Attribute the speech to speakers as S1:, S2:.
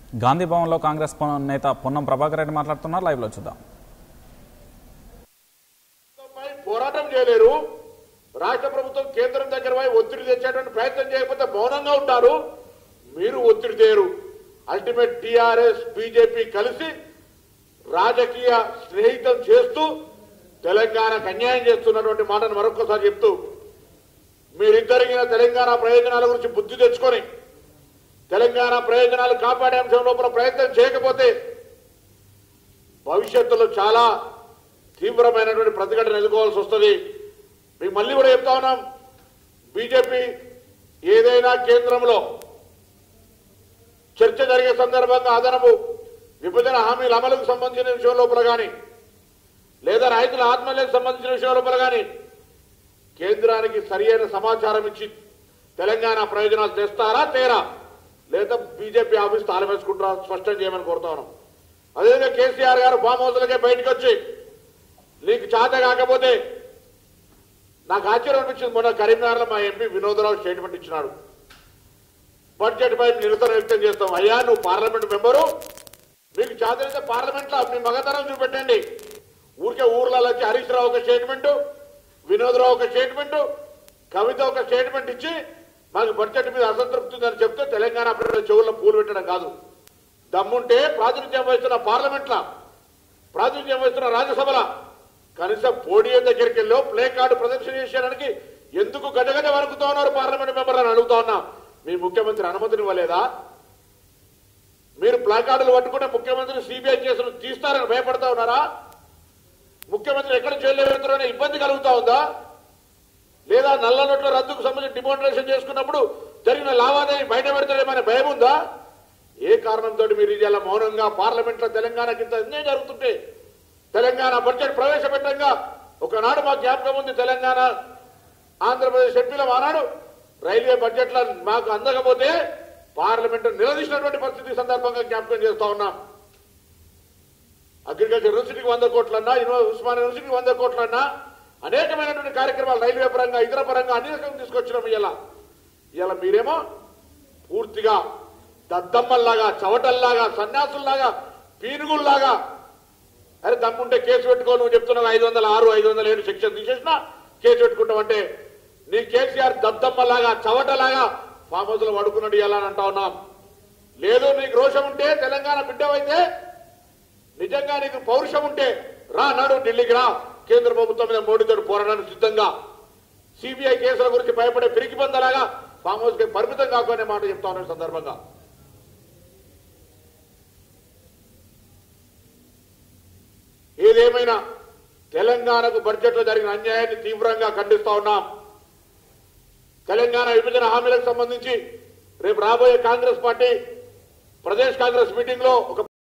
S1: గాంధీ భవన్లో కాంగ్రెస్ పొన్న- నేత పొన్నం ప్రభాకర్ రెడ్డి మాట్లాడుతున్నారు లైవ్ లో చూద్దాం
S2: పై పోరాటం చేయలేరు రాష్ట్ర ప్రభుత్వం కేంద్రం దగ్గర పోయి ఒత్తిడి తెచ్చేటువంటి ప్రయత్నం చేయకపోతే మౌనంగా ఉంటారు మీరు ఒత్తిడి చేయరు అల్టిమేట్ టిఆర్ఎస్ బీజేపీ కలిసి రాజకీయ స్నేహితం చేస్తూ తెలంగాణకు అన్యాయం చేస్తున్నటువంటి మాటను మరొకసారి చెప్తూ మీరిద్దరికి తెలంగాణ ప్రయోజనాల గురించి బుద్ధి తెచ్చుకొని తెలంగాణ ప్రయోజనాలు కాపాడే అంశం లోపల ప్రయత్నం చేయకపోతే భవిష్యత్తులో చాలా తీవ్రమైనటువంటి ప్రతిఘటన ఎదుర్కోవాల్సి వస్తుంది మీకు మళ్ళీ కూడా చెప్తా ఉన్నాం బీజేపీ ఏదైనా కేంద్రంలో చర్చ జరిగే సందర్భంగా అదనపు విభజన హామీల అమలుకు సంబంధించిన విషయం లోపల కానీ లేదా రైతుల ఆత్మహత్యకు సంబంధించిన విషయం లోపల కానీ కేంద్రానికి సరి అయిన సమాచారం ఇచ్చి తెలంగాణ ప్రయోజనాలు తెస్తారా తేరా లేదా బీజేపీ ఆఫీస్ తాళం వేసుకుంటారా స్పష్టం చేయమని కోరుతా ఉన్నాం అదేవిధంగా కేసీఆర్ గారు ఫామ్ హౌస్లకే బయటకు వచ్చి నీకు చేత కాకపోతే నాకు ఆశ్చర్యం అనిపించింది మొన్న కరీంనగర్లో మా ఎంపీ వినోదరావు స్టేట్మెంట్ ఇచ్చినాడు బడ్జెట్ పై నిరసన వ్యక్తం చేస్తాం అయ్యా నువ్వు పార్లమెంట్ మెంబరు మీకు చేతనైతే పార్లమెంట్ లో మీ మగతనం చూపెట్టండి ఊరికే ఊర్లలో వచ్చి హరీష్ రావు ఒక స్టేట్మెంట్ వినోదరావు ఒక స్టేట్మెంట్ కవిత ఒక స్టేట్మెంట్ ఇచ్చి మాకు బడ్జెట్ మీద అసంతృప్తి ఉందని చెప్తే తెలంగాణ ప్రజల చెవుల్లో పూలు పెట్టడం కాదు దమ్ముంటే ప్రాతినిధ్యం వహిస్తున్న పార్లమెంట్ల ప్రాతినిధ్యం వహిస్తున్న రాజ్యసభల కనీసం పోడియం దగ్గరికి వెళ్ళో ప్లే కార్డు ప్రదర్శన చేయడానికి ఎందుకు గజగజ వణుకుతా ఉన్నారు పార్లమెంట్ మెంబర్ అని అడుగుతా ఉన్నా మీ ముఖ్యమంత్రి అనుమతిని ఇవ్వలేదా మీరు ప్లాకార్డులు పట్టుకుంటే ముఖ్యమంత్రి సిబిఐ కేసులు తీస్తారని భయపడతా ఉన్నారా ముఖ్యమంత్రి ఎక్కడ జైల్లో పెడతారనే ఇబ్బంది కలుగుతా ఉందా లేదా నల్ల నోట్ల రద్దుకు సంబంధించి డిమాండ్రేషన్ చేసుకున్నప్పుడు జరిగిన లావాదేవీ బయట పెడతాడేమనే భయం ఉందా ఏ కారణంతో మీరు ఇది అలా మౌనంగా పార్లమెంట్ లో తెలంగాణకి ఇంత అన్యాయం జరుగుతుంటే తెలంగాణ బడ్జెట్ ప్రవేశపెట్టంగా ఒకనాడు మా జ్ఞాపకం ఉంది తెలంగాణ ఆంధ్రప్రదేశ్ ఎంపీల ఆనాడు రైల్వే బడ్జెట్ లో మాకు అందకపోతే పార్లమెంట్ నిలదీసినటువంటి పరిస్థితి ఈ సందర్భంగా జ్ఞాపకం చేస్తా ఉన్నాం అగ్రికల్చర్ యూనివర్సిటీకి వంద కోట్లన్నా యూనివర్- ఉస్మాన్ యూనివర్సిటీకి వంద కోట్లన్నా అనేకమైనటువంటి కార్యక్రమాలు రైల్వే పరంగా ఇతర పరంగా అన్ని రకాలు తీసుకొచ్చినాం ఇలా ఇలా మీరేమో పూర్తిగా దద్దమ్మల్లాగా చవటల్లాగా సన్యాసుల్లాగా పీనుగుల్లాగా అరే దమ్ముంటే కేసు పెట్టుకో నువ్వు చెప్తున్నావు ఐదు వందల ఆరు ఐదు వందల ఏడు సెక్షన్ తీసేసినా కేసు పెట్టుకుంటావంటే నీ కేసీఆర్ దద్దమ్మలాగా చవటలాగా ఫామ్ హౌస్ లో పడుకున్నాడు ఇలా అని అంటా ఉన్నాం లేదు నీకు రోషం ఉంటే తెలంగాణ బిడ్డవైతే నిజంగా నీకు పౌరుషం ఉంటే రా నాడు ఢిల్లీకి రా కేంద్ర ప్రభుత్వం మీద మోడీతో పోరాడడానికి సిద్ధంగా సిబిఐ కేసుల గురించి భయపడే పిరికి బందలాగా ఫామ్ హౌస్ కి పరిమితం కాకనే మాట చెప్తా ఉన్న సందర్భంగా ఏదేమైనా తెలంగాణకు బడ్జెట్ లో జరిగిన అన్యాయాన్ని తీవ్రంగా ఖండిస్తా ఉన్నాం తెలంగాణ విభజన హామీలకు సంబంధించి రేపు రాబోయే కాంగ్రెస్ పార్టీ ప్రదేశ్ కాంగ్రెస్ మీటింగ్ లో ఒక